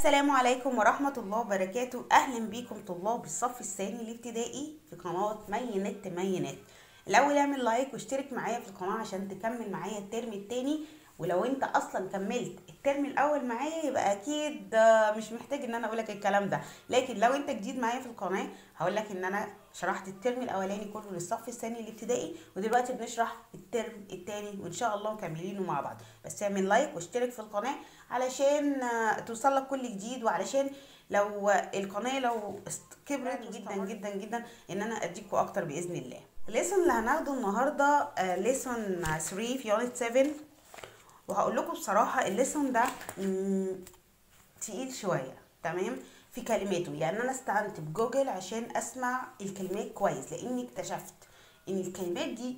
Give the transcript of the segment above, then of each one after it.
السلام عليكم ورحمة الله وبركاته أهلا بيكم طلاب الصف الثاني الابتدائي في قناة مي نت مي نت الأول اعمل لايك واشترك معايا في القناة عشان تكمل معايا الترم التاني ولو انت اصلا كملت الترم الاول معايا يبقى اكيد آه، مش محتاج ان انا اقولك الكلام ده لكن لو انت جديد معايا في القناه هقولك ان انا شرحت الترم الاولاني كله للصف الثاني الابتدائي ودلوقتي بنشرح الترم الثاني وان شاء الله مكملينه مع بعض بس اعمل لايك واشترك في القناه علشان آه، توصلك كل جديد وعلشان لو القناه لو است- كبرت جدا جدا جدا ان انا اديكوا اكتر باذن الله الليسون اللي هناخده النهارده ليسون 3 في يونت 7 وهقول لكم بصراحه الليسون ده مم، تقيل شويه تمام في كلماته يعني انا استعنت بجوجل عشان اسمع الكلمات كويس لاني اكتشفت ان الكلمات دي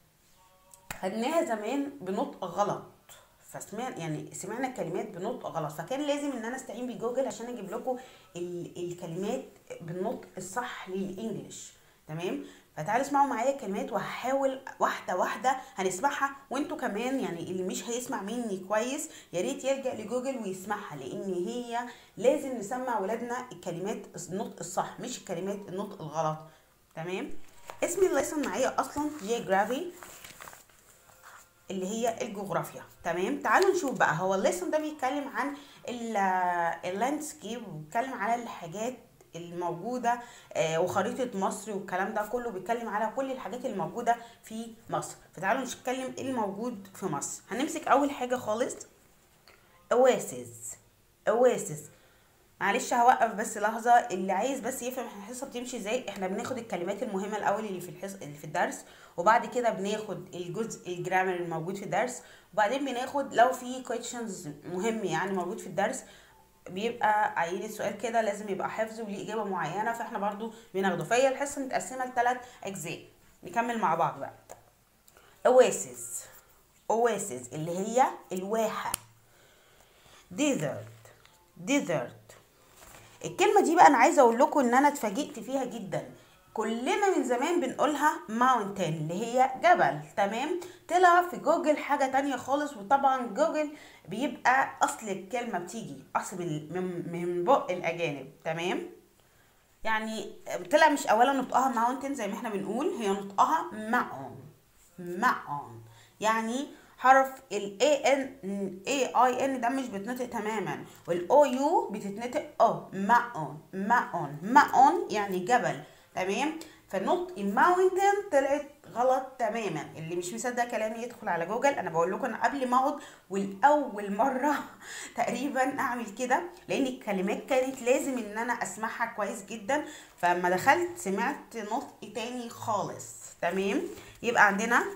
خدناها زمان بنطق غلط فسمعنا يعني سمعنا الكلمات بنطق غلط فكان لازم ان انا استعين بجوجل عشان اجيب لكم ال- الكلمات بالنطق الصح للانجليش تمام فتعالوا اسمعوا معايا الكلمات وهحاول واحده واحده هنسمعها وانتوا كمان يعني اللي مش هيسمع مني كويس يا ريت يلجا لجوجل ويسمعها لان هي لازم نسمع ولادنا الكلمات النطق الصح مش الكلمات النطق الغلط تمام اسم الليسون معايا اصلا جيوغرافي اللي هي الجغرافيا تمام تعالوا نشوف بقى هو الليسون ده بيتكلم عن اللاندسكيب وبيتكلم على الحاجات الموجوده آه، وخريطه مصر والكلام ده كله بيتكلم على كل الحاجات الموجوده في مصر فتعالوا نتكلم ايه الموجود في مصر هنمسك اول حاجه خالص اواسيس اواسيس معلش هوقف بس لحظه اللي عايز بس يفهم الحصه بتمشي ازاي احنا بناخد الكلمات المهمه الاول اللي في الحصه اللي في الدرس وبعد كده بناخد الجزء الجرامر الموجود في الدرس وبعدين بناخد لو في كويشنز مهم يعني موجود في الدرس بيبقى عايين السؤال كده لازم يبقى حفظ وليه اجابه معينه فاحنا برضو بناخده فهي الحصه متقسمه لثلاث اجزاء نكمل مع بعض بقى اواسيس اواسيس اللي هي الواحه desert desert الكلمة دي بقى أنا عايزة أقول لكم إن أنا اتفاجئت فيها جدا كلنا من زمان بنقولها mountain اللي هي جبل تمام طلع في جوجل حاجة تانية خالص وطبعا جوجل بيبقى أصل الكلمة بتيجي أصل من من- من بق الأجانب تمام يعني طلع مش أولا نطقها mountain زي ما احنا بنقول هي نطقها mountain mountain يعني حرف ال A N A I N ده مش بيتنطق تماما وال O U بتتنطق أو ماون ماون ماون يعني جبل تمام فنطق الماونتن طلعت غلط تماما اللي مش مصدق كلامي يدخل على جوجل انا بقول لكم انا قبل ما اقعد والاول مره تقريبا اعمل كده لان الكلمات كانت لازم ان انا اسمعها كويس جدا فلما دخلت سمعت نطق تاني خالص تمام يبقى عندنا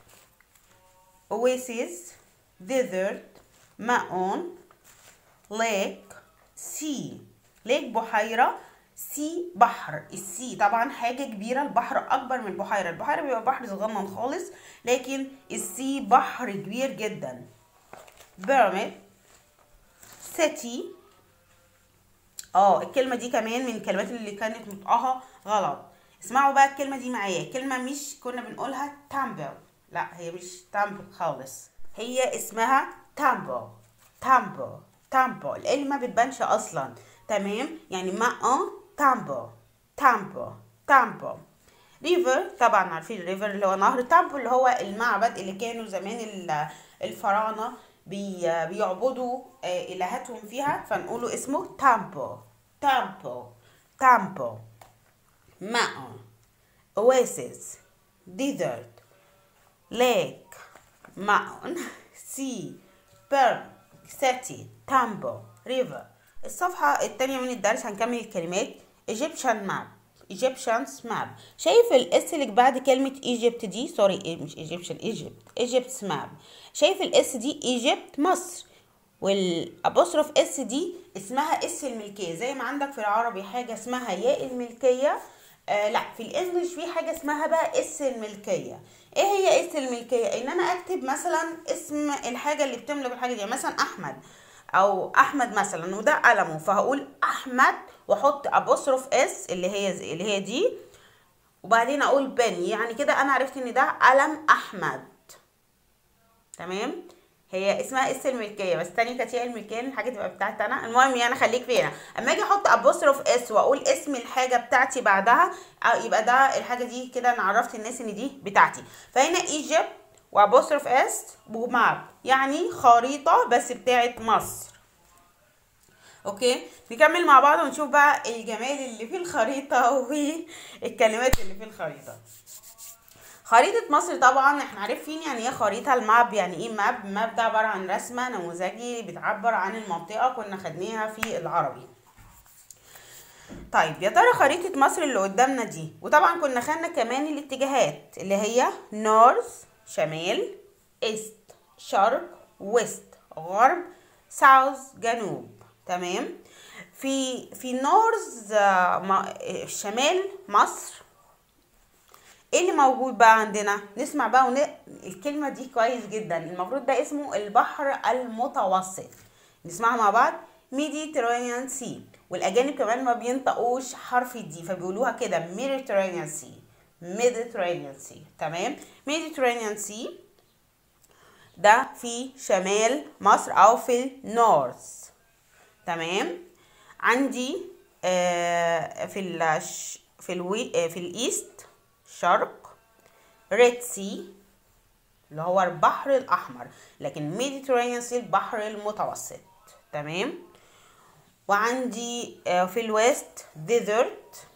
oasis desert ماون lake sea lake بحيرة سي بحر السي طبعا حاجة كبيرة البحر أكبر من البحيرة البحيرة بيبقى بحر صغنن خالص لكن السي بحر كبير جدا pyramid city اه الكلمة دي كمان من الكلمات اللي كانت نطقها غلط اسمعوا بقى الكلمة دي معايا الكلمة مش كنا بنقولها تامبل لا هي مش تامبل خالص هي اسمها تامبل تامبل تامبل اللي ما بتبانش اصلا تمام يعني ما تامبل تامبل تامبل ريفر طبعا عارفين الريفر اللي هو نهر تامبو اللي هو المعبد اللي كانوا زمان ال- الفراعنه بي بيعبدوا آه، الهاتهم فيها فنقوله اسمه تامبو تامبو تامبو mountain oasis desert lake mountain sea berm city temple river الصفحة التانية من الدرس هنكمل الكلمات Egyptian map Egyptian's map شايف الاس اللي بعد كلمة Egypt دي سوري إيه مش Egyptian Egypt Egypt's map شايف الاس دي Egypt مصر والابوستروف اس دي اسمها اس الملكيه زي ما عندك في العربي حاجه اسمها ياء الملكيه آه لا في الانجليش في حاجه اسمها بقى اس الملكيه ايه هي اس الملكيه ان انا اكتب مثلا اسم الحاجه اللي بتملك الحاجه دي مثلا احمد او احمد مثلا وده قلمه فهقول احمد واحط ابوستروف اس اللي هي اللي هي دي وبعدين اقول بن يعني كده انا عرفت ان ده قلم احمد تمام هي اسمها اس الملكيه بس تاني كانت هي الملكيه الحاجه تبقى بتاعتي انا المهم يعني خليك فينا اما اجي احط ابوستروف اس واقول اسم الحاجه بتاعتي بعدها يبقى ده الحاجه دي كده انا عرفت الناس ان دي بتاعتي فهنا ايجيبت وابوستروف اس وماب يعني خريطه بس بتاعت مصر اوكي نكمل مع بعض ونشوف بقى الجمال اللي في الخريطه والكلمات اللي في الخريطه خريطة مصر طبعا احنا عارفين يعني ايه خريطة الماب يعني ايه ماب ماب ده عبارة عن رسمة نموذجي بتعبر عن المنطقة كنا خدناها في العربي طيب يا ترى خريطة مصر اللي قدامنا دي وطبعا كنا خدنا كمان الاتجاهات اللي هي نورث شمال ايست شرق ويست غرب ساوث جنوب تمام في في نورث شمال مصر ايه اللي موجود بقى عندنا نسمع بقى ون... الكلمه دي كويس جدا المفروض ده اسمه البحر المتوسط نسمعها مع بعض ميديترينيان سي والاجانب كمان ما بينطقوش حرف الدي فبيقولوها كده ميديترينيان سي ميديترينيان سي تمام ميديترينيان سي ده في شمال مصر او في النورث تمام عندي آه في ال في الوي في الايست شرق ريد سي اللي هو البحر الاحمر لكن ميديترينيان سي البحر المتوسط تمام وعندي في الويست ديزرت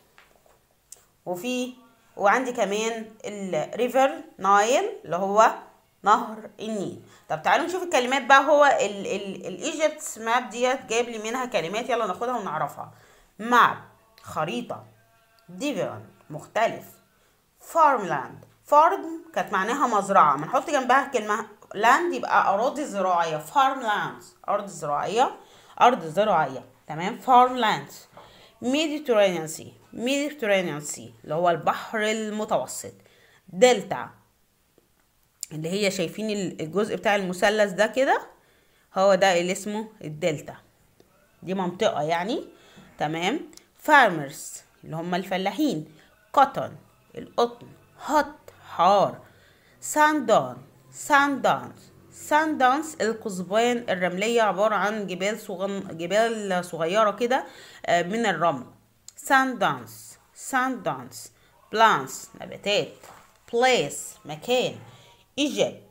وفي وعندي كمان الريفر نايل اللي هو نهر النيل طب تعالوا نشوف الكلمات بقى هو الايجيبتس ماب ديت جايب لي منها كلمات يلا ناخدها ونعرفها ماب خريطه ديفرن مختلف فارملاند فارم كانت معناها مزرعة بنحط جنبها كلمة لاند يبقى أراضي زراعية فارم لاند أرض زراعية أرض زراعية تمام فارم لاند ميديترينيان سي ميديترينيان سي اللي هو البحر المتوسط دلتا اللي هي شايفين الجزء بتاع المثلث ده كده هو ده اللي اسمه الدلتا دي منطقة يعني تمام فارمرز اللي هم الفلاحين كوتون القطن هوت حار ساندون ساندانس ساندانس القضبان الرملية عبارة عن جبال صغن... جبال صغيرة كده من الرمل ساندانس ساندانس بلانس نباتات بليس مكان ايجيبت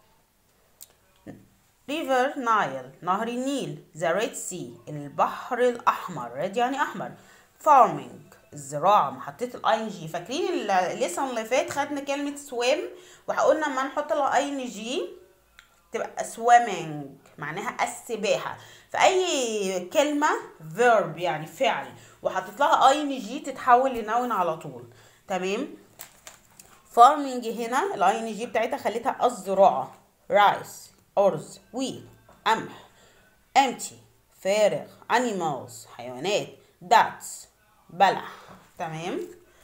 ريفر نايل نهر النيل ذا ريد سي البحر الاحمر ريد يعني احمر فارمينج الزراعة ما حطيت الاي ان جي فاكرين الليسون اللي فات خدنا كلمة سويم وقلنا اما نحط الاي ان جي تبقى سويمنج معناها السباحة فأي كلمة verb يعني فعل وحطيت لها اي ان جي تتحول لنون على طول تمام فارمينج هنا الاي ان جي بتاعتها خليتها الزراعة رايس أرز ويت قمح empty فارغ animals حيوانات داتس بلح تمام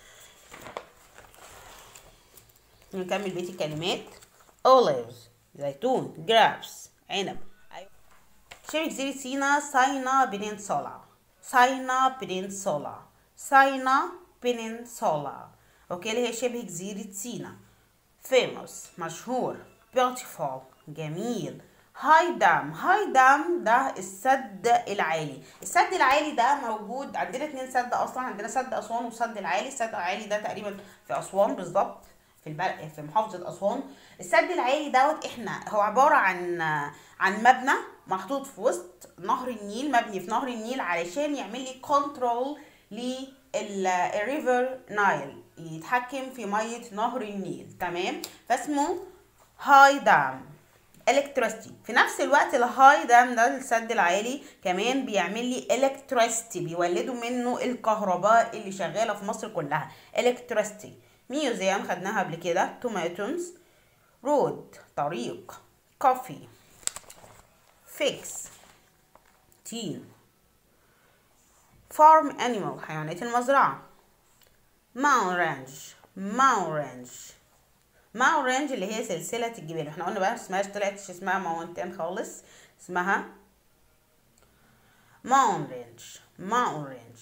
نكمل بقية الكلمات olives زيتون grapes عنب شبه جزيرة سينا ساينا بنينسولا ساينا بنينسولا ساينا بنينسولا اوكي اللي هي شبه جزيرة سينا famous مشهور beautiful جميل هاي دام هاي دام ده السد العالي السد العالي ده موجود عندنا اتنين سد اصلا عندنا سد اسوان والسد العالي السد العالي ده تقريبا في اسوان بالظبط في البلد في محافظه اسوان السد العالي دوت احنا هو عباره عن عن مبنى محطوط في وسط نهر النيل مبني في نهر النيل علشان يعمل لي كنترول للريفر نايل يتحكم في ميه نهر النيل تمام فاسمه هاي دام الكتريستي في نفس الوقت الهاي دام ده السد العالي كمان بيعمل لي الكتريستي بيولدوا منه الكهرباء اللي شغاله في مصر كلها الكتريستي ميوزيوم خدناها قبل كده توماتومز رود طريق كوفي فيكس تين فارم انيمال حيوانات المزرعه ماون رانج ماون رانج ماون رانج اللي هي سلسلة الجبال احنا قلنا بقى اسمهاش طلعتش اسمها ماونتين خالص اسمها ماون رانج ماون رانج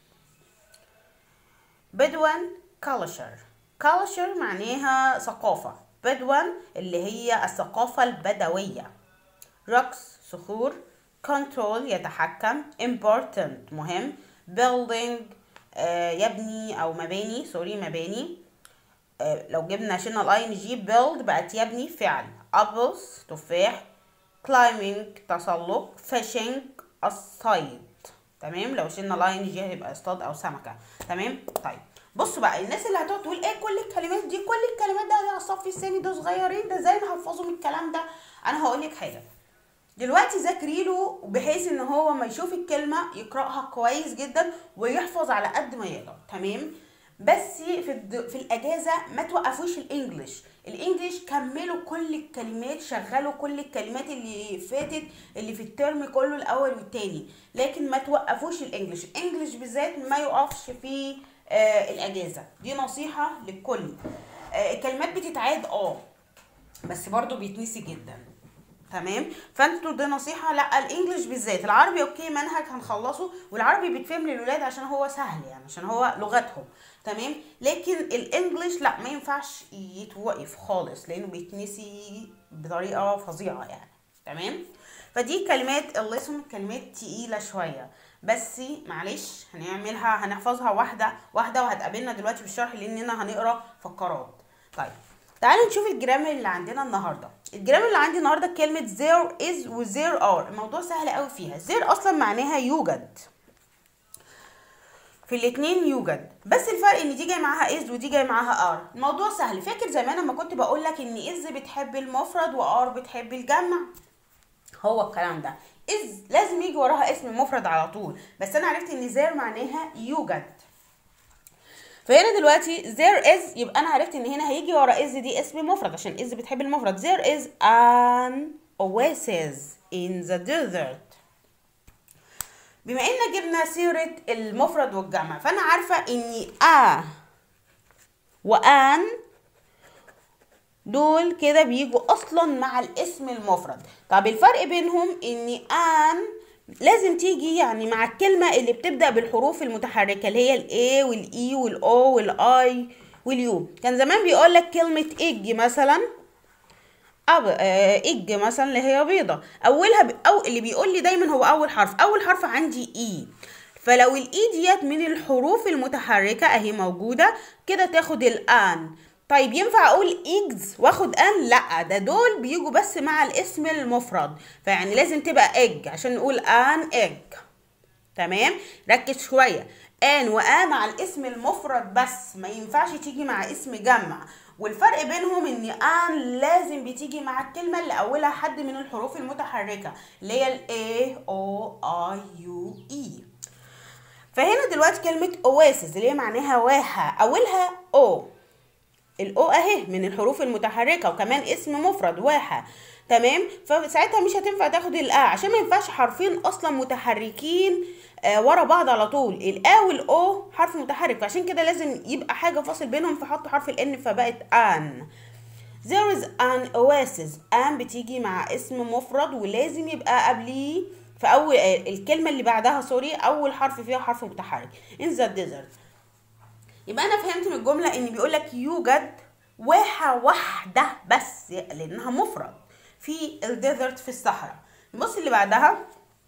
بدوان كالشر كالشر معناها ثقافة بدوان اللي هي الثقافة البدوية rocks صخور control يتحكم important مهم building آه يبني او مباني سوري مباني آه لو جبنا شلنا الاي ان جي build بقت يبني فعل apples تفاح climbing تسلق fishing الصيد تمام لو شلنا الاي ان جي هيبقى اصطاد او سمكه تمام طيب بصوا بقى الناس اللي هتقعد تقول ايه كل الكلمات دي كل الكلمات ده على الصف الثاني ده صغيرين ده ازاي نحفظهم الكلام ده انا هقول لك حاجه دلوقتي ذاكري له بحيث ان هو ما يشوف الكلمه يقراها كويس جدا ويحفظ على قد ما يقدر تمام بس في الد... في الاجازه ما توقفوش الانجليش الانجليش كملوا كل الكلمات شغلوا كل الكلمات اللي فاتت اللي في الترم كله الاول والتاني لكن ما توقفوش الانجليش الانجليش بالذات ما يقفش في آه الاجازه دي نصيحه للكل آه الكلمات بتتعاد اه بس برضو بيتنسي جدا تمام فانتوا دي نصيحه لا الانجليش بالذات العربي اوكي منهج هنخلصه والعربي بيتفهم للولاد عشان هو سهل يعني عشان هو لغتهم تمام لكن الانجليش لا ما ينفعش يتوقف خالص لانه بيتنسي بطريقه فظيعه يعني تمام فدي كلمات الليسون كلمات تقيله شويه بس معلش هنعملها هنحفظها واحده واحده وهتقابلنا دلوقتي في الشرح لاننا هنقرا فقرات طيب تعالوا نشوف الجرامر اللي عندنا النهارده الجرامر اللي عندي النهارده كلمه there is و there are الموضوع سهل قوي فيها there اصلا معناها يوجد في الاتنين يوجد بس الفرق ان دي جاي معاها is ودي جاي معاها are الموضوع سهل فاكر زمان لما كنت بقول لك ان is بتحب المفرد و are بتحب الجمع هو الكلام ده is لازم يجي وراها اسم مفرد على طول بس انا عرفت ان there معناها يوجد فهنا دلوقتي there is يبقى انا عرفت ان هنا هيجي ورا is دي اسم مفرد عشان is بتحب المفرد there is an oasis in the desert بما ان جبنا سيرة المفرد والجمع فانا عارفة اني a وان دول كده بيجوا اصلا مع الاسم المفرد طب الفرق بينهم ان ان لازم تيجي يعني مع الكلمة اللي بتبدأ بالحروف المتحركة اللي هي الاي والاي والاو والاي واليو كان زمان بيقول لك كلمة اج مثلا أو اج مثلا اللي هي بيضة اولها ب... او اللي بيقول لي دايما هو اول حرف اول حرف عندي اي فلو الاي ديت من الحروف المتحركة اهي موجودة كده تاخد الان طيب ينفع اقول ايجز واخد ان لا ده دول بيجوا بس مع الاسم المفرد فيعني لازم تبقى اج عشان نقول ان اج تمام ركز شويه ان وان مع الاسم المفرد بس ما ينفعش تيجي مع اسم جمع والفرق بينهم ان ان لازم بتيجي مع الكلمه اللي اولها حد من الحروف المتحركه اللي هي الاي او اي يو اي فهنا دلوقتي كلمه اواسيس اللي هي معناها واحه اولها او الاو اهي من الحروف المتحركه وكمان اسم مفرد واحه تمام فساعتها مش هتنفع تاخد الا عشان ما ينفعش حرفين اصلا متحركين آه ورا بعض على طول الا والاو حرف متحرك فعشان كده لازم يبقى حاجه فاصل بينهم فحطوا حرف الان فبقت ان there is an oasis ان بتيجي مع اسم مفرد ولازم يبقى قبليه في اول الكلمه اللي بعدها سوري اول حرف فيها حرف متحرك in the desert يبقى انا فهمت من الجمله ان بيقول لك يوجد واحه واحده بس لانها مفرد في الديزرت في الصحراء نبص اللي بعدها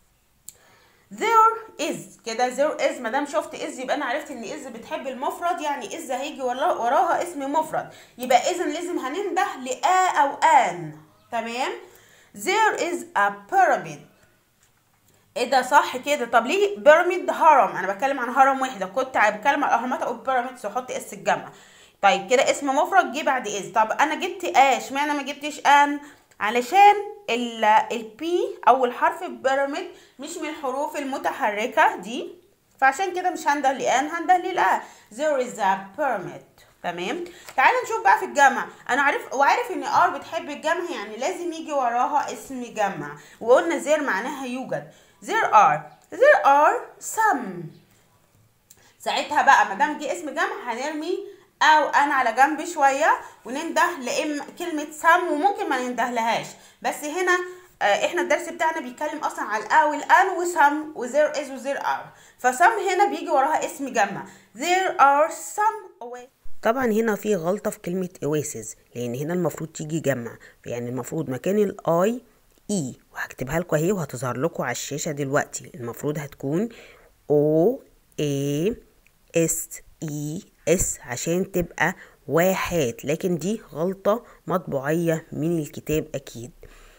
there is كده there is ما دام شفت is يبقى انا عرفت ان is بتحب المفرد يعني is هيجي وراها اسم مفرد يبقى اذا لازم هننده لآ او ان تمام there is a pyramid ايه ده صح كده طب ليه بيراميد هرم انا بتكلم عن هرم واحده كنت بتكلم عن الاهرامات اقول بيراميدز واحط اس الجمع طيب كده اسم مفرد جه بعد از طب انا جبت اه اشمعنى ما جبتش ان علشان البي اول حرف في بيراميد مش من الحروف المتحركه دي فعشان كده مش هنده لان هنده للا there is a pyramid تمام تعالى نشوف بقى في الجمع انا عارف وعارف ان ار بتحب الجمع يعني لازم يجي وراها اسم جمع وقلنا زير معناها يوجد there are there are some ساعتها بقى ما دام جه اسم جمع هنرمي او انا على جنب شويه وننده لام كلمه some وممكن ما نندهلهاش بس هنا آه احنا الدرس بتاعنا بيتكلم اصلا على الا والان وسم وزير از وزير ار فسم هنا بيجي وراها اسم جمع there are some away طبعا هنا في غلطة في كلمة oasis لأن هنا المفروض تيجي جمع يعني المفروض مكان الاي اي وهكتبها لكم اهي وهتظهر لكم على الشاشة دلوقتي المفروض هتكون او اي اس اي اس عشان تبقى واحد لكن دي غلطة مطبوعية من الكتاب اكيد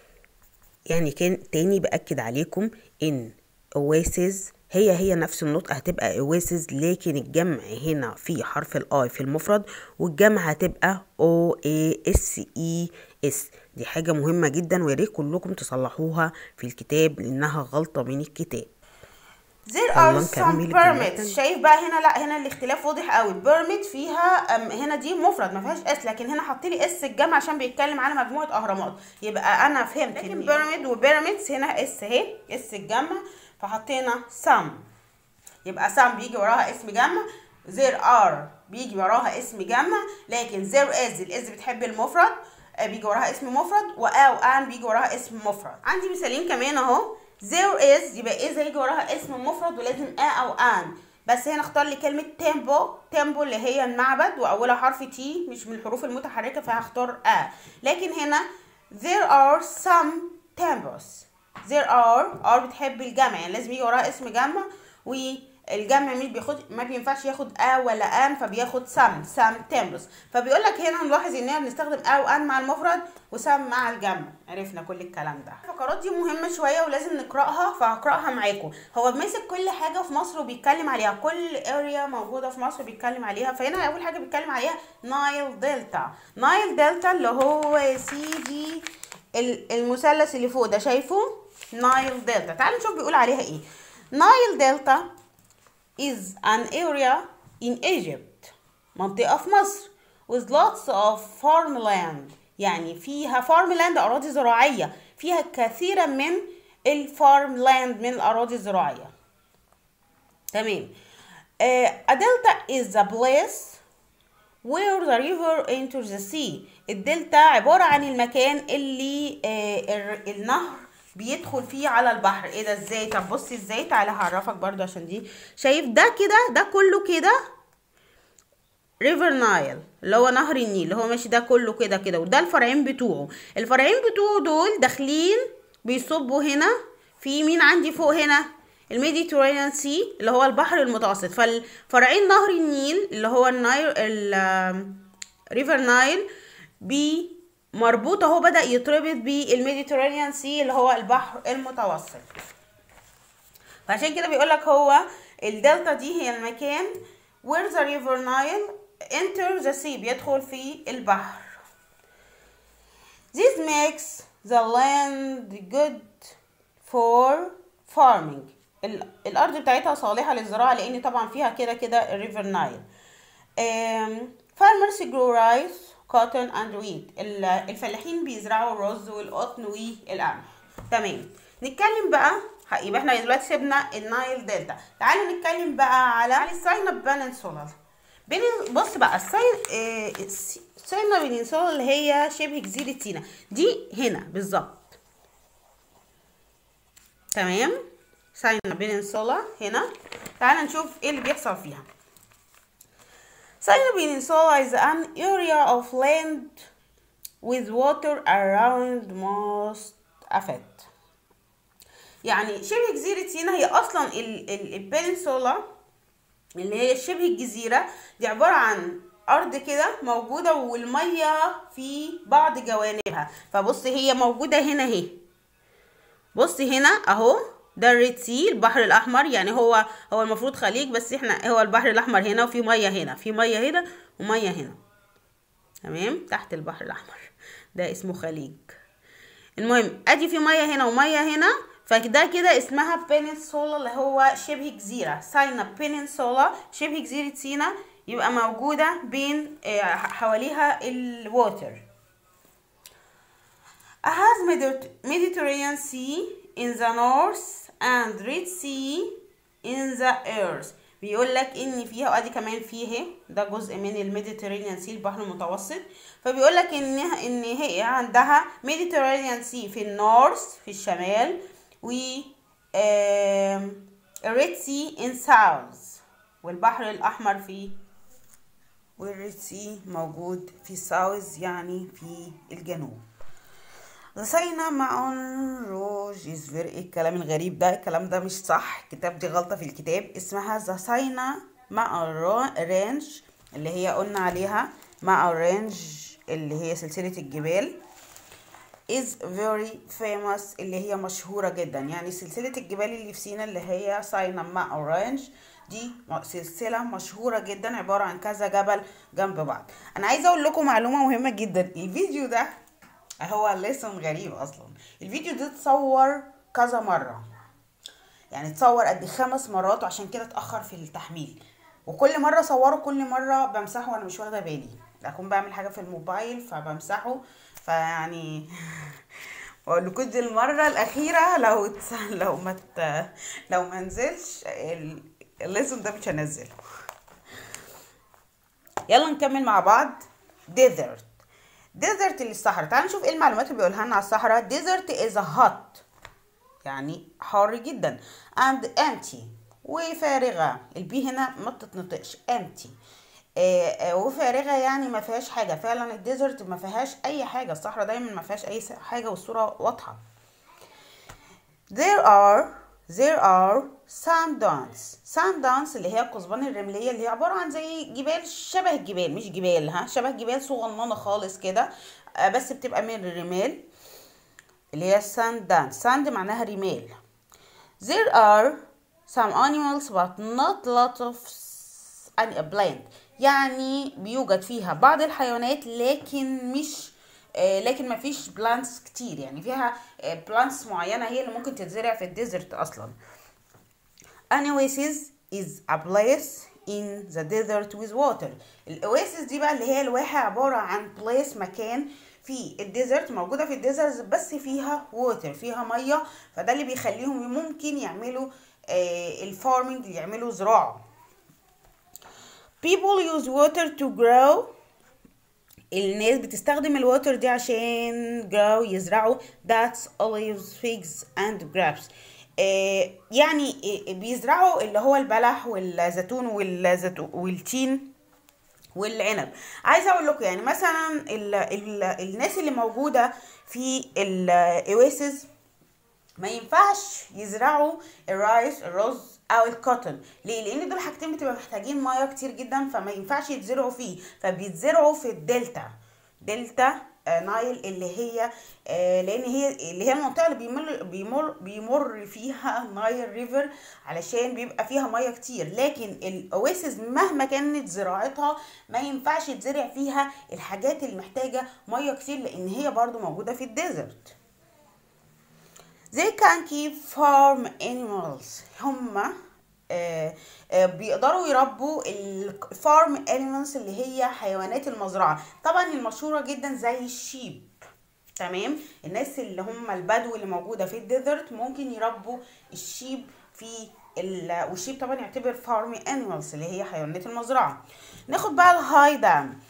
يعني كان تاني بأكد عليكم ان اواسز هي هي نفس النطق هتبقى اواسز لكن الجمع هنا في حرف الاي في المفرد والجمع هتبقى او اي اس اي اس دي حاجة مهمة جدا وياريت كلكم تصلحوها في الكتاب لانها غلطة من الكتاب There يلا are some نكمل الجملة permits شايف بقى هنا لا هنا الاختلاف واضح قوي permit فيها أم، هنا دي مفرد ما فيهاش اس لكن هنا حط لي اس الجمع عشان بيتكلم على مجموعه اهرامات يبقى انا فهمت لكن بيراميد وبيراميدز هنا اس اهي اس الجمع فحطينا some يبقى some بيجي وراها اسم جمع there are بيجي وراها اسم جمع لكن there is الاس بتحب المفرد آه، بيجي وراها اسم مفرد واو ان بيجي وراها اسم مفرد عندي مثالين كمان اهو there is يبقى is هيجي وراها اسم مفرد ولازم ا او ان بس هنا اختار لي كلمة تيمبو تيمبو اللي هي المعبد واولها حرف تي مش من الحروف المتحركة فهختار ا لكن هنا there are some temples there are are بتحب الجمع يعني لازم يجي وراها اسم جمع والجمع مش بياخد ما بينفعش ياخد ا ولا ان فبياخد سم سم temples فبيقول لك هنا نلاحظ اننا بنستخدم ا وان مع المفرد وسم مع الجمع عرفنا كل الكلام ده الفقرات دي مهمه شويه ولازم نقراها فهقراها معاكم هو ماسك كل حاجه في مصر وبيتكلم عليها كل اريا موجوده في مصر بيتكلم عليها فهنا اول حاجه بيتكلم عليها نايل دلتا نايل دلتا اللي هو يا سيدي ال- المثلث اللي فوق ده شايفه نايل دلتا تعالوا نشوف بيقول عليها ايه نايل دلتا is an area in Egypt منطقة في مصر with lots of farmland يعني فيها farmland أراضي زراعية فيها كثيرا من الفارملاند من الأراضي الزراعية تمام آه، a delta is a place where the river enters the sea الدلتا عبارة عن المكان اللي آه ال- النهر بيدخل فيه على البحر ايه ده ازاي طب بصي ازاي تعالى هعرفك برضو عشان دي شايف ده كده ده كله كده ريفر نايل اللي هو نهر النيل اللي هو ماشي ده كله كده كده وده الفرعين بتوعه الفرعين بتوعه دول داخلين بيصبوا هنا في مين عندي فوق هنا الميديترينيان سي اللي هو البحر المتوسط فالفرعين نهر النيل اللي هو النايل ريفر نايل بي مربوط اهو بدأ يتربط بالميديترينيان سي اللي هو البحر المتوسط فعشان كده بيقول لك هو الدلتا دي هي المكان where the river Nile enter the sea بيدخل في البحر This makes the land good for farming ال- الأرض بتاعتها صالحة للزراعة لأن طبعا فيها كده كده الريفر نايل farmers grow rice cotton and wheat ال- الفلاحين بيزرعوا الرز والقطن والقمح تمام نتكلم بقى ه- يبقى احنا دلوقتي سيبنا النايل دلتا تعالوا نتكلم بقى على على الساينا باننسولا بين بص بقى الساين آه، الس- الساينا باننسولا اللي هي شبه جزيرة سينا دي هنا بالظبط تمام ساينا باننسولا هنا تعالى نشوف ايه اللي بيحصل فيها Sinai Peninsula is an area of land with water around most of it. يعني شبه جزيرة سيناء هي أصلا ال- ال- البنسولا اللي هي شبه الجزيرة دي عبارة عن أرض كده موجودة والمية في بعض جوانبها فبص هي موجودة هنا اهي بصي هنا اهو ده الريد سي البحر الاحمر يعني هو هو المفروض خليج بس احنا هو البحر الاحمر هنا وفي ميه هنا في ميه هنا وميه هنا تمام تحت البحر الاحمر ده اسمه خليج المهم ادي في ميه هنا وميه هنا فده كده اسمها بيننسولا اللي هو شبه جزيره ساينا بيننسولا شبه جزيره سينا يبقى موجوده بين آه، حواليها الووتر has Mediter- Mediterranean Sea in the north and Red Sea in the earth بيقول لك ان فيها وادي كمان فيه ده جزء من الميديترينيان سي البحر المتوسط فبيقول لك ان ان هي عندها ميديترينيان سي في النورث في الشمال و ريد سي ان ساوث والبحر الاحمر في والريد سي موجود في ساوث يعني في الجنوب The cinnamon rouge is very إيه الكلام الغريب ده الكلام ده مش صح الكتاب دي غلطة في الكتاب اسمها the cinnamon range اللي هي قلنا عليها مع range اللي هي سلسلة الجبال is very famous اللي هي مشهورة جدا يعني سلسلة الجبال اللي في سينا اللي هي cinnamon range دي سلسلة مشهورة جدا عبارة عن كذا جبل جنب بعض انا عايزة اقول لكم معلومة مهمة جدا الفيديو ده هو لسن غريب اصلا الفيديو ده اتصور كذا مرة يعني اتصور قد خمس مرات وعشان كده اتأخر في التحميل وكل مرة اصوره كل مرة بمسحه وانا مش واخدة بالي اكون بعمل حاجة في الموبايل فبمسحه فيعني واقول لكم دي المرة الأخيرة لو لو ما لو ما نزلش الليسون ده مش هنزله يلا نكمل مع بعض ديزرت ديزرت للصحراء تعالوا نشوف ايه المعلومات اللي بيقولها لنا على الصحراء ديزرت از hot يعني حار جدا and empty وفارغة البي هنا ما بتتنطقش empty آه آه وفارغة يعني ما فيهاش حاجة فعلا الديزرت ما فيهاش اي حاجة الصحراء دايما ما فيهاش اي حاجة والصورة واضحة there are there are sand dunes sand dunes اللي هي القضبان الرملية اللي هي عبارة عن زي جبال شبه الجبال مش جبال ها شبه جبال صغننة خالص كده آه بس بتبقى من الرمال اللي هي sand dunes sand معناها رمال there are some animals but not lot of plant يعني بيوجد فيها بعض الحيوانات لكن مش آه لكن ما فيش بلانتس كتير يعني فيها آه بلانتس معينة هي اللي ممكن تتزرع في الديزرت أصلا An oasis is a place in the desert with water الأواسيس دي بقى اللي هي الواحة عبارة عن place مكان في الديزرت موجودة في الديزرت بس فيها ووتر فيها مية فده اللي بيخليهم ممكن يعملوا آه الفارمنج يعملوا زراعة people use water to grow الناس بتستخدم الواتر دي عشان grow يزرعوا that's olives figs and grapes آه يعني آه بيزرعوا اللي هو البلح والزيتون والزيتون والتين والعنب عايزه اقول لكم يعني مثلا ال ال الناس اللي موجوده في الاواسيس ما ينفعش يزرعوا الرايس الرز او الكوتن ليه لان دول حاجتين بتبقى محتاجين ميه كتير جدا فما ينفعش يتزرعوا فيه فبيتزرعوا في الدلتا دلتا آه نايل اللي هي آه لان هي اللي هي المنطقه اللي بيمر بيمر بيمر فيها نايل ريفر علشان بيبقى فيها ميه كتير لكن الاواسيس مهما كانت زراعتها ما ينفعش يتزرع فيها الحاجات اللي محتاجه ميه كتير لان هي برضو موجوده في الديزرت they can keep farm animals هما آه آه بيقدروا يربوا الفارم animals اللي هي حيوانات المزرعة طبعا المشهورة جدا زي الشيب تمام الناس اللي هم البدو اللي موجودة في الديزرت ممكن يربوا الشيب في ال... والشيب طبعا يعتبر فارم animals اللي هي حيوانات المزرعة ناخد بقى الهاي دام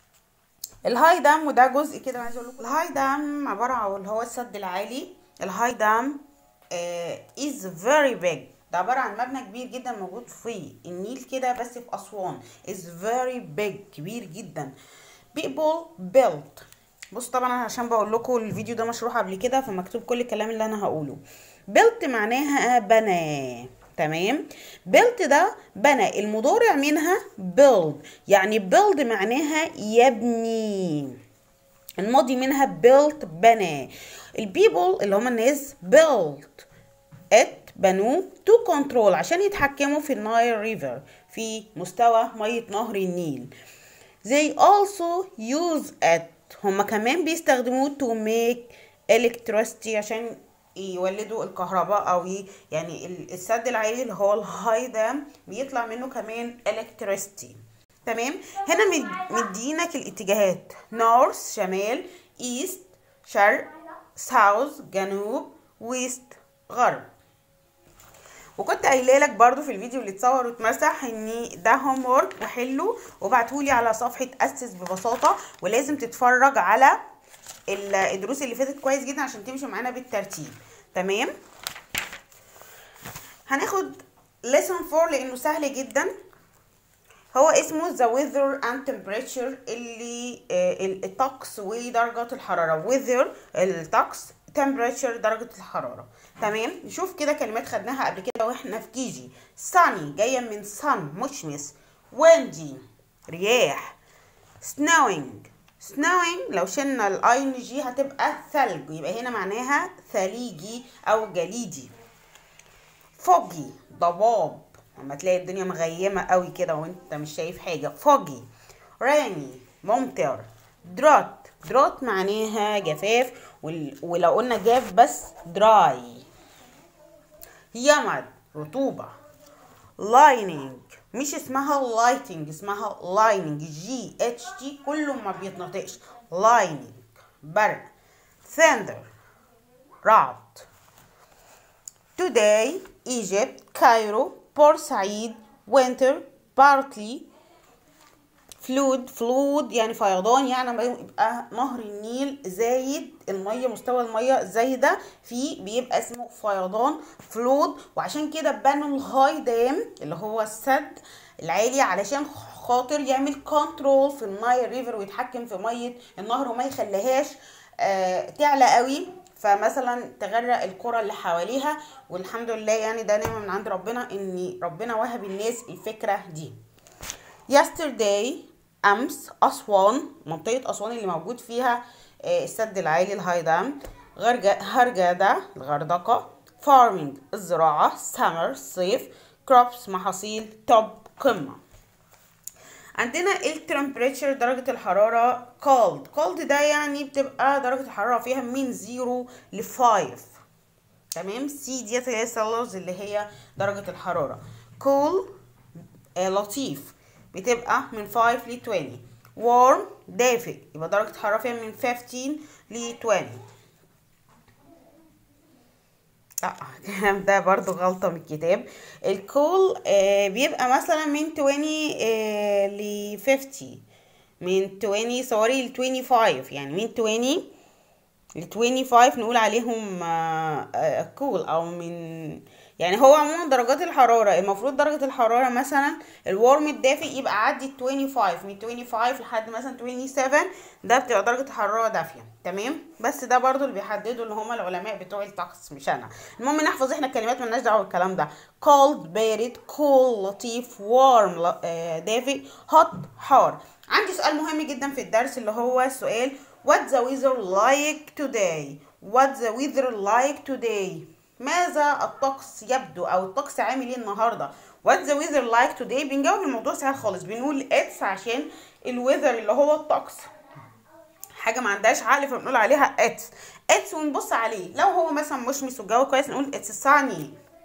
الهاي دام وده جزء كده عايز اقول لكم الهاي دام عبارة عن اللي هو السد العالي الهاي دام is very big ده عبارة عن مبنى كبير جدا موجود في النيل كده بس في أسوان is very big كبير جدا people built بص طبعا انا عشان بقول لكم الفيديو ده مشروح قبل كده فمكتوب كل الكلام اللي انا هقوله built معناها بنى تمام built ده بنى المضارع منها build يعني build معناها يبني الماضي منها built بنى البيبل اللي هم الناس built it بنوه to control عشان يتحكموا في النايل ريفر في مستوى مية نهر النيل they also use it هم كمان بيستخدموه to make electricity عشان يولدوا الكهرباء او يعني السد العالي اللي هو الهاي دام بيطلع منه كمان electricity تمام هنا مدينك الاتجاهات نورث شمال ايست شرق ساوث جنوب ويست غرب وكنت قايله لك برضو في الفيديو اللي اتصور واتمسح ان ده هوم وورك وحله وابعتهولي على صفحه اسس ببساطه ولازم تتفرج على الدروس اللي فاتت كويس جدا عشان تمشي معانا بالترتيب تمام هناخد lesson 4 لانه سهل جدا هو اسمه the weather and temperature اللي آه، الطقس ودرجة الحرارة weather الطقس temperature درجة الحرارة تمام نشوف كده كلمات خدناها قبل كده واحنا في كيجي sunny جاية من sun مشمس windy رياح snowing snowing لو شلنا الاي ان جي هتبقى ثلج يبقى هنا معناها ثليجي او جليدي foggy ضباب لما تلاقي الدنيا مغيمة قوي كده وانت مش شايف حاجة foggy rainy ممطر drought drought معناها جفاف وال- ولو قلنا جاف بس dry يمد رطوبة lining مش اسمها lighting اسمها lining جي اتش تي كله ما بيتنطقش lining برق thunder رعد today Egypt كايرو بورسعيد winter partly فلود فلود يعني فيضان يعني لما يبقى نهر النيل زايد الميه مستوى الميه زايده فيه بيبقى اسمه فيضان فلود وعشان كده بنوا الهاي دام اللي هو السد العالي علشان خاطر يعمل كنترول في النايل ريفر ويتحكم في ميه النهر وما يخليهاش آه تعلى قوي فمثلا تغرق القرى اللي حواليها والحمد لله يعني ده نعمه من عند ربنا ان ربنا وهب الناس الفكره دي yesterday أمس أسوان منطقة أسوان اللي موجود فيها آه، السد العالي الهاي دام غرجة هرجادة الغردقة farming الزراعة summer صيف crops محاصيل توب قمة عندنا التمبريتشر درجة الحرارة cold cold ده يعني بتبقى درجة الحرارة فيها من 0 ل 5 تمام سي ديت هي سيلولوز اللي هي درجة الحرارة cool آه لطيف بتبقى من 5 ل 20 warm دافئ يبقى درجة الحرارة فيها من 15 ل 20 لا الكلام ده برضو غلطة من الكتاب الكول آه بيبقى مثلا من 20 آه ل 50 من 20 سوري ل 25 يعني من 20 ل 25 نقول عليهم كول او من يعني هو عموما درجات الحرارة المفروض درجة الحرارة مثلا الورم الدافئ يبقى عدي ال 25 من 25 لحد مثلا 27 ده بتبقى درجة حرارة دافية تمام بس ده برضو اللي بيحددوا اللي هم العلماء بتوع الطقس مش انا المهم نحفظ احنا الكلمات ملناش دعوة بالكلام ده cold بارد cool لطيف warm ل- آه، دافئ hot حار عندي سؤال مهم جدا في الدرس اللي هو سؤال what the weather like today what the weather like today ماذا الطقس يبدو او الطقس عامل ايه النهارده what the weather like today بنجاوب الموضوع سهل خالص بنقول it's عشان الويذر اللي هو الطقس حاجه ما عندهاش عقل فبنقول عليها it's it's ونبص عليه لو هو مثلا مشمس والجو كويس نقول it's sunny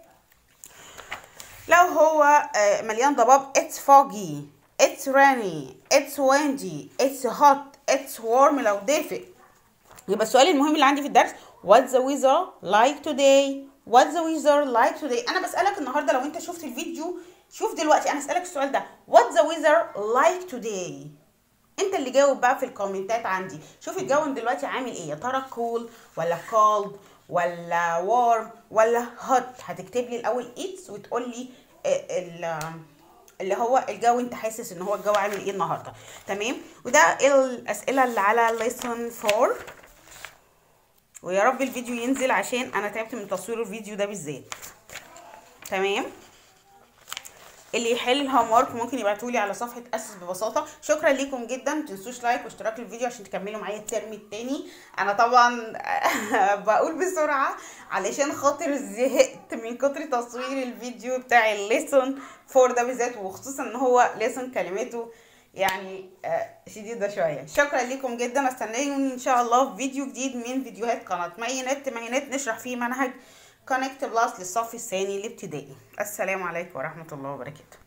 لو هو آه، مليان ضباب it's foggy it's rainy it's windy it's hot it's warm لو دافئ يبقى السؤال المهم اللي عندي في الدرس what's the weather like today what's the weather like today انا بسألك النهارده لو انت شفت الفيديو شوف دلوقتي انا اسألك السؤال ده what's the weather like today انت اللي جاوب بقى في الكومنتات عندي شوف الجو دلوقتي عامل ايه يا ترى cool ولا cold ولا warm ولا hot هتكتب لي الاول it's وتقول لي آه، ال اللي هو الجو انت حاسس ان هو الجو عامل ايه النهارده تمام وده الاسئله اللي على lesson 4 ويا رب الفيديو ينزل عشان انا تعبت من تصوير الفيديو ده بالذات تمام اللي يحل الهوم ورك ممكن يبعتولي على صفحه اسس ببساطه شكرا ليكم جدا متنسوش لايك واشتراك للفيديو عشان تكملوا معايا الترم التاني انا طبعا بقول بسرعه علشان خاطر زهقت من كتر تصوير الفيديو بتاع الليسون فور ده بالذات وخصوصا ان هو ليسون كلماته يعني آه، شديده شويه شكرا لكم جدا استنوني ان شاء الله في فيديو جديد من فيديوهات قناه ماينت ماينت نشرح فيه منهج كونكت بلس للصف الثاني الابتدائي السلام عليكم ورحمه الله وبركاته